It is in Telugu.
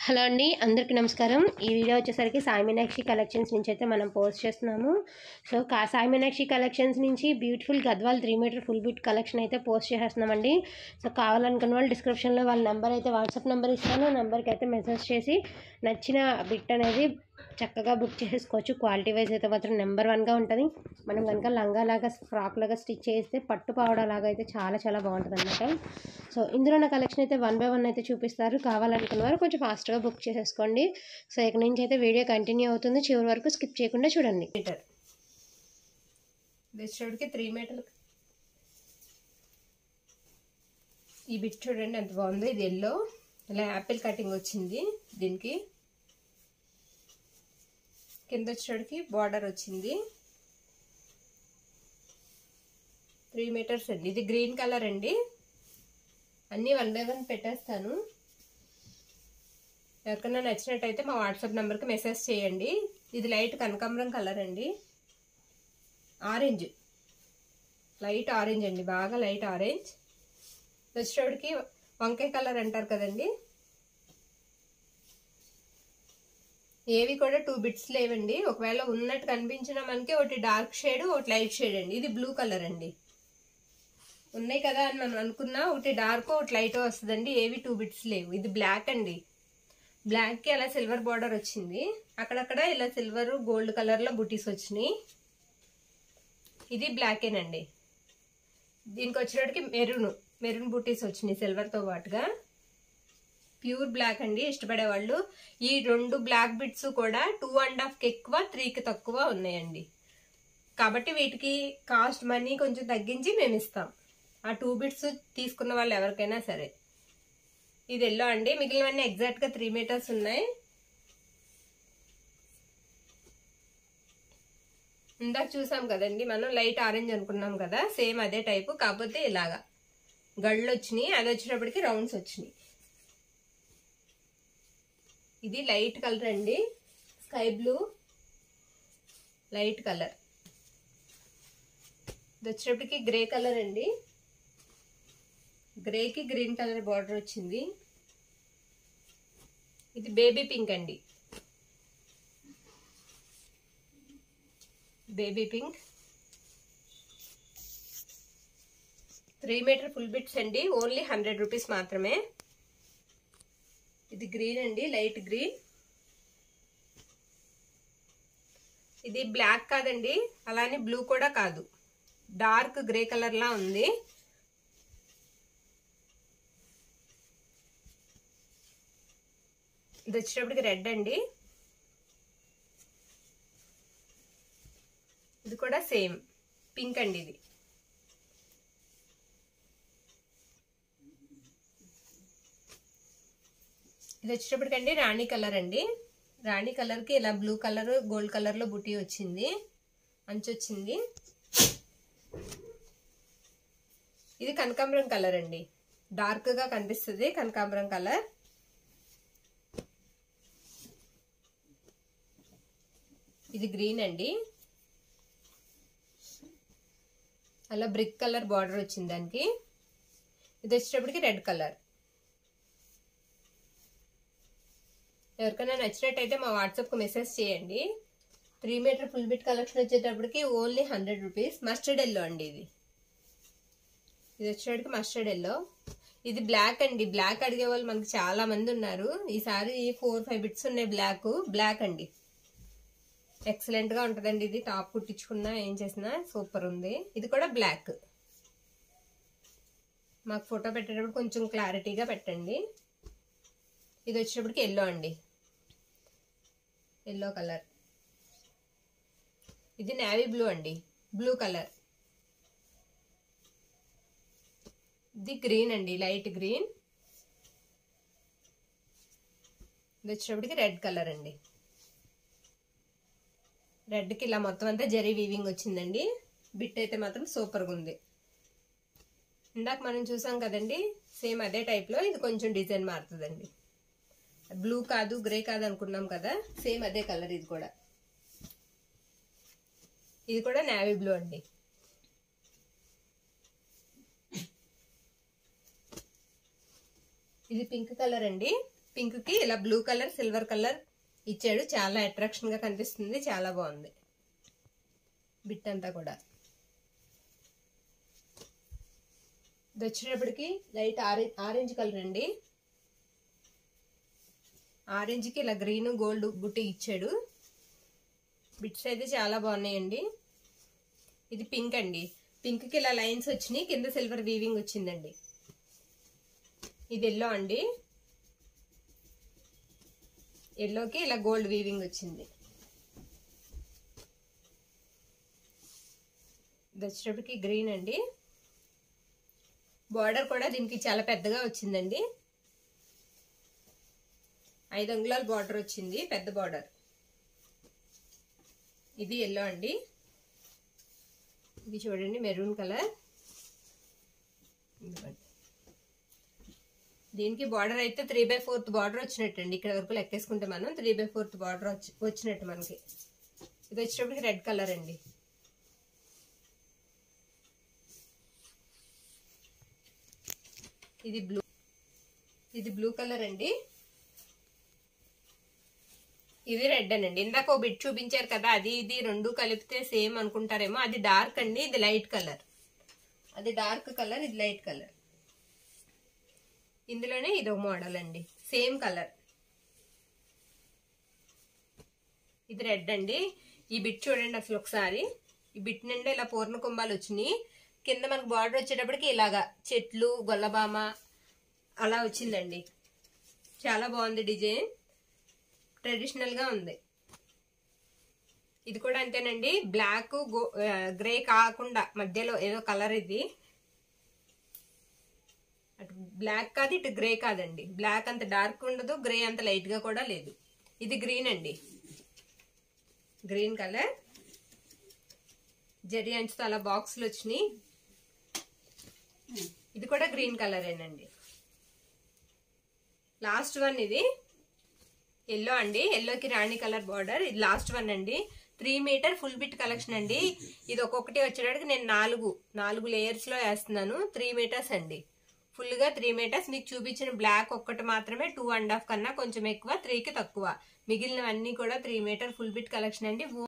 హలో అండి అందరికీ నమస్కారం ఈ వీడియో వచ్చేసరికి సాయి మీనాక్షి కలెక్షన్స్ నుంచి అయితే మనం పోస్ట్ చేస్తున్నాము సో కా సాయి మీనాక్షి కలెక్షన్స్ నుంచి beautiful Gadwal three meter full bit collection అయితే పోస్ట్ చేసేస్తున్నామండి సో కావాలనుకున్న వాళ్ళు డిస్క్రిప్షన్లో వాళ్ళ నెంబర్ అయితే వాట్సాప్ నెంబర్ ఇస్తాను నెంబర్కి అయితే మెసేజ్ చేసి నచ్చిన బిట్ అనేది చక్కగా బుక్ చేసుకోవచ్చు క్వాలిటీ వైజ్ అయితే మాత్రం నెంబర్ వన్గా ఉంటుంది మనం కనుక లంగా లాగా ఫ్రాక్ లాగా స్టిచ్ చేస్తే పట్టు పావడా లాగా అయితే చాలా చాలా బాగుంటుంది అనమాట సో ఇందులో నా కలెక్షన్ అయితే వన్ బై వన్ అయితే చూపిస్తారు కావాలనుకున్న వారు కొంచెం ఫాస్ట్గా బుక్ చేసేసుకోండి సో ఇక నుంచి అయితే వీడియో కంటిన్యూ అవుతుంది చివరి వరకు స్కిప్ చేయకుండా చూడండి మీటర్ వెస్టర్డ్కి త్రీ మీటర్ ఈ బిట్ చూడండి ఎంత బాగుందో ఇది ఎల్లో ఇలా యాపిల్ కటింగ్ వచ్చింది దీనికి కింద వచ్చేటికి బార్డర్ వచ్చింది త్రీ మీటర్స్ అండి ఇది గ్రీన్ కలర్ అండి అన్నీ వన్ బై వన్ పెట్టేస్తాను ఎవరికైనా నచ్చినట్టయితే మా వాట్సాప్ నెంబర్కి మెసేజ్ చేయండి ఇది లైట్ కనకాంబరం కలర్ అండి ఆరెంజ్ లైట్ ఆరెంజ్ అండి బాగా లైట్ ఆరెంజ్ వచ్చేటికి వంకాయ కలర్ అంటారు కదండి ఏవి కూడా టూ బిట్స్ లేవండి ఒకవేళ ఉన్నట్టు కనిపించిన మనకి ఒకటి డార్క్ షేడ్ ఒకటి లైట్ షేడ్ అండి ఇది బ్లూ కలర్ అండి ఉన్నాయి కదా అని మనం అనుకున్నా ఒకటి డార్క్ ఒకటి లైట్ వస్తుందండి ఏవి టూ బిట్స్ లేవు ఇది బ్లాక్ అండి బ్లాక్కి అలా సిల్వర్ బార్డర్ వచ్చింది అక్కడక్కడ ఇలా సిల్వర్ గోల్డ్ కలర్లో బుటీస్ వచ్చినాయి ఇది బ్లాకేనండి దీనికి వచ్చేటికి మెరూన్ మెరూన్ బుటీస్ వచ్చినాయి సిల్వర్తో పాటుగా ప్యూర్ బ్లాక్ అండి ఇష్టపడే వాళ్ళు ఈ రెండు బ్లాక్ బిట్స్ కూడా టూ అండ్ హాఫ్కి ఎక్కువ త్రీకి తక్కువ ఉన్నాయండి కాబట్టి వీటికి కాస్ట్ మనీ కొంచెం తగ్గించి మేము ఇస్తాం ఆ టూ బిట్స్ తీసుకున్న వాళ్ళు ఎవరికైనా సరే ఇది ఎల్లో అండి మిగిలినవన్నీ ఎగ్జాక్ట్గా త్రీ మీటర్స్ ఉన్నాయి ఇందాక చూసాం కదండి మనం లైట్ ఆరెంజ్ అనుకున్నాం కదా సేమ్ అదే టైపు కాకపోతే ఇలాగా గళ్ళు వచ్చినాయి అది వచ్చినప్పటికి రౌండ్స్ వచ్చినాయి ఇది లైట్ కలర్ అండి స్కై బ్లూ లైట్ కలర్ ఇది వచ్చేటప్పటికి గ్రే కలర్ అండి గ్రేకి గ్రీన్ కలర్ బార్డర్ వచ్చింది ఇది బేబీ పింక్ అండి baby pink three meter full bits అండి ఓన్లీ హండ్రెడ్ రూపీస్ మాత్రమే ఇది గ్రీన్ అండి లైట్ గ్రీన్ ఇది బ్లాక్ కాదండి అలానే బ్లూ కూడా కాదు డార్క్ గ్రే కలర్ లా ఉంది ఇది వచ్చేటప్పటికి రెడ్ అండి ఇది కూడా సేమ్ పింక్ అండి ఇది ఇది వచ్చేటప్పటికండి రాణి కలర్ అండి రాణి కలర్కి ఇలా బ్లూ కలర్ గోల్డ్ కలర్లో బుటీ వచ్చింది అంచు వచ్చింది ఇది కనకాంబరం కలర్ అండి డార్క్గా కనిపిస్తుంది కనకాంబరం కలర్ ఇది గ్రీన్ అండి అలా బ్రిక్ కలర్ బార్డర్ వచ్చింది దానికి ఇది వచ్చేటప్పటికి రెడ్ కలర్ ఎవరికైనా నచ్చినట్టయితే మా వాట్సాప్కి మెసేజ్ చేయండి three meter full bit collection వచ్చేటప్పటికి only hundred rupees mustard yellow అండి ఇది ఇది వచ్చేటప్పటికి మస్టర్డ్ ఎల్లో ఇది బ్లాక్ అండి బ్లాక్ అడిగే వాళ్ళు మనకి చాలా మంది ఉన్నారు ఈసారి ఫోర్ ఫైవ్ బిట్స్ ఉన్నాయి బ్లాక్ బ్లాక్ అండి ఎక్సలెంట్గా ఉంటుందండి ఇది టాప్ కుట్టించుకున్నా ఏం చేసినా సూపర్ ఉంది ఇది కూడా బ్లాక్ మాకు ఫోటో పెట్టేటప్పుడు కొంచెం క్లారిటీగా పెట్టండి ఇది వచ్చేటప్పటికి ఎల్లో అండి ఎల్లో కలర్ ఇది నేవీ బ్లూ అండి బ్లూ కలర్ ఇది గ్రీన్ అండి లైట్ గ్రీన్ ఇది వచ్చేటప్పటికి రెడ్ కలర్ అండి రెడ్కి ఇలా మొత్తం అంతా జరీ వీవింగ్ వచ్చిందండి బిట్ అయితే మాత్రం సూపర్గా ఉంది ఇందాక మనం చూసాం కదండి సేమ్ అదే టైప్లో ఇది కొంచెం డిజైన్ మారుతుందండి బ్లూ కాదు గ్రే కాదు అనుకున్నాం కదా సేమ్ అదే కలర్ ఇది కూడా ఇది కూడా నేవీ బ్లూ అండి ఇది పింక్ కలర్ అండి పింక్ కి ఇలా బ్లూ కలర్ సిల్వర్ కలర్ ఇచ్చాడు చాలా అట్రాక్షన్ గా కనిపిస్తుంది చాలా బాగుంది బిట్ అంతా కూడా ఇది వచ్చేటప్పటికి లైట్ ఆరెంజ్ ఆరెంజ్ కలర్ అండి ఆరెంజ్ కి ఇలా గ్రీన్ గోల్డ్ బుట్టి ఇచ్చాడు బిట్స్ అయితే చాలా బాగున్నాయండి ఇది పింక్ అండి పింక్ కి ఇలా లైన్స్ వచ్చినాయి కింద సిల్వర్ వీవింగ్ వచ్చిందండి ఇది ఎల్లో అండి ఎల్లోకి ఇలా గోల్డ్ వీవింగ్ వచ్చింది ఇది వచ్చేటప్పటికి గ్రీన్ అండి బార్డర్ కూడా దీనికి చాలా పెద్దగా వచ్చిందండి ఐదు అంగుళాల బార్డర్ వచ్చింది పెద్ద బార్డర్ ఇది ఎల్లో అండి ఇది చూడండి మెరూన్ కలర్ దీనికి బార్డర్ అయితే త్రీ బై ఫోర్త్ బార్డర్ వచ్చినట్టండి ఇక్కడ వరకు లెక్కేసుకుంటే మనం త్రీ బై ఫోర్త్ బార్డర్ వచ్చినట్టు మనకి ఇది వచ్చేటప్పటికి రెడ్ కలర్ అండి ఇది బ్లూ ఇది బ్లూ కలర్ అండి ఇది రెడ్ అనండి ఇందాక ఒక బిట్ చూపించారు కదా అది ఇది రెండు కలిపితే సేమ్ అనుకుంటారేమో అది డార్క్ అండి ఇది లైట్ కలర్ అది డార్క్ కలర్ ఇది లైట్ కలర్ ఇందులోనే ఇది ఒక మోడల్ అండి సేమ్ కలర్ ఇది రెడ్ అండి ఈ బిట్ చూడండి అసలు ఒకసారి ఈ బిట్ నుండి ఇలా పూర్ణ కుంభాలు వచ్చినాయి కింద మనకు బార్డర్ వచ్చేటప్పటికి ఇలాగా చెట్లు గొల్లబామ అలా వచ్చిందండి చాలా బాగుంది డిజైన్ ట్రెడిషనల్ గా ఉంది ఇది కూడా అంతేనండి బ్లాక్ గ్రే కాకుండా మధ్యలో ఏదో కలర్ ఇది అటు బ్లాక్ కాదు ఇటు గ్రే కాదండి బ్లాక్ అంత డార్క్ ఉండదు గ్రే అంత లైట్ గా కూడా లేదు ఇది గ్రీన్ అండి గ్రీన్ కలర్ జరి అంచుతో అలా బాక్సులు వచ్చినాయి ఇది కూడా గ్రీన్ కలరేనండి లాస్ట్ వన్ ఇది ఎల్లో అండి ఎల్లోకి రాణి కలర్ బార్డర్ ఇది లాస్ట్ వన్ అండి three meter full bit collection అండి ఇది ఒక్కొక్కటి వచ్చేటప్పటికి నేను నాలుగు నాలుగు లేయర్స్ లో వేస్తున్నాను త్రీ మీటర్స్ అండి ఫుల్ గా త్రీ మీటర్స్ మీకు చూపించిన బ్లాక్ ఒక్కటి మాత్రమే టూ అండ్ హాఫ్ కన్నా కొంచెం ఎక్కువ త్రీకి తక్కువ మిగిలినవన్నీ కూడా three meter full bit collection అండి